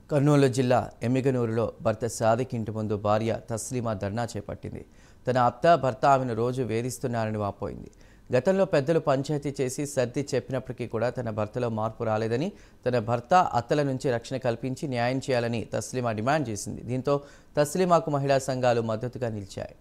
కర్నూలు జిల్లా ఎమ్మిగనూరులో భర్త సాదిక్ ఇంటి ముందు భార్య తస్లీమా ధర్నా చేపట్టింది తన అత్త భర్త ఆమెను రోజు వేధిస్తున్నారని వాపోయింది గతంలో పెద్దలు పంచాయతీ చేసి సర్ది చెప్పినప్పటికీ కూడా తన భర్తలో మార్పు రాలేదని తన భర్త అత్తల నుంచి రక్షణ కల్పించి న్యాయం చేయాలని తస్లీమా డిమాండ్ చేసింది దీంతో తస్లీమాకు మహిళా సంఘాలు మద్దతుగా నిలిచాయి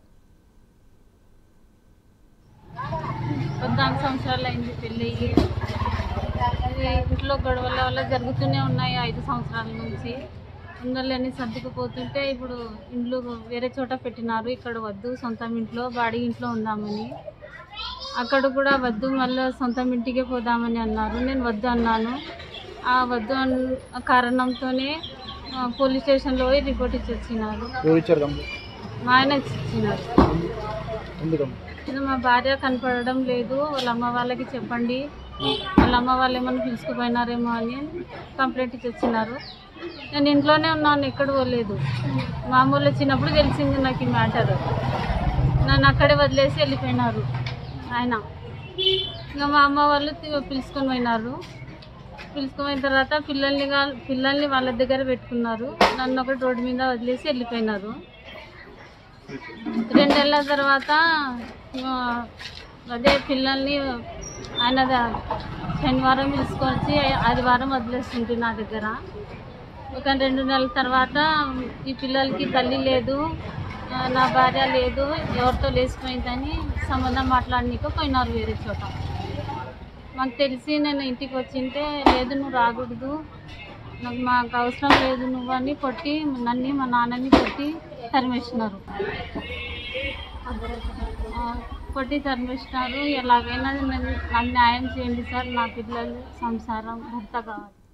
పద్నాలుగు సంవత్సరాలు అయింది పెళ్ళి ఇది ఇంట్లో గొడవల వల్ల జరుగుతూనే ఉన్నాయి ఐదు సంవత్సరాల నుంచి ఉండలేని సర్దుకుపోతుంటే ఇప్పుడు ఇండ్లు వేరే చోట పెట్టినారు ఇక్కడ వద్దు సొంతం ఇంట్లో బాడీ ఇంట్లో ఉందామని అక్కడ కూడా వద్దు మళ్ళీ సొంతం ఇంటికే పోదామని అన్నారు నేను వద్దు అన్నాను ఆ వద్దు అన్న కారణంతోనే ఆ, పోలీస్ స్టేషన్లో పోయి రిపోర్ట్ ఇచ్చి వచ్చినారు ఎవరు ఇచ్చారు కమ్మ మా ఆయన ఇచ్చినారు ఎందుకమ్మ ఇది మా భార్య కనపడడం లేదు వాళ్ళ అమ్మ వాళ్ళకి చెప్పండి వాళ్ళ అమ్మ వాళ్ళు ఏమైనా పిలుచుకుపోయినారేమో అని కంప్లైంట్ ఇచ్చి వచ్చినారు నేను ఇంట్లోనే ఉన్నాను ఎక్కడ పోలేదు మామూలు వచ్చినప్పుడు తెలిసింది నాకు ఈ మ్యాటర్ నన్ను అక్కడే వదిలేసి వెళ్ళిపోయినారు ఆయన ఇంకా మా అమ్మ వాళ్ళు తి- పిలుచుకొని పోయినారు పిలుచుకొని పోయిన తర్వాత పిల్లల్ని గా- పిల్లల్ని వాళ్ళ దగ్గర పెట్టుకున్నారు నన్ను ఒకటి రోడ్డు మీద వదిలేసి వెళ్ళిపోయినారు రెండేళ్ల తర్వాత ఆ, అదే పిల్లల్ని ఆయన ద- శనివారం తీసుకొచ్చి ఆదివారం వదిలేస్తుంటే నా దగ్గర ఒక రెండు నెలల తర్వాత ఈ పిల్లలకి తల్లి లేదు ఆ, నా భార్య లేదు ఎవరితో లేచిపోయిందని సంబంధం మాట్లాడనీకి పోయినారు వేరే చోట మాకు తెలిసి నేను ఇంటికి వచ్చింటే లేదు నువ్వు రాకూడదు నాకు మాకు అవసరం లేదు నువ్వు అని కొట్టి నన్ను మా నాన్నని కొట్టి తరిమేసినారు ఆ, కొట్టి తరిమేసినారు ఎలాగైనా నన్ను నాకు న్యాయం చేయండి సార్ నా పిల్లలు సంసారం భర్త కావాలి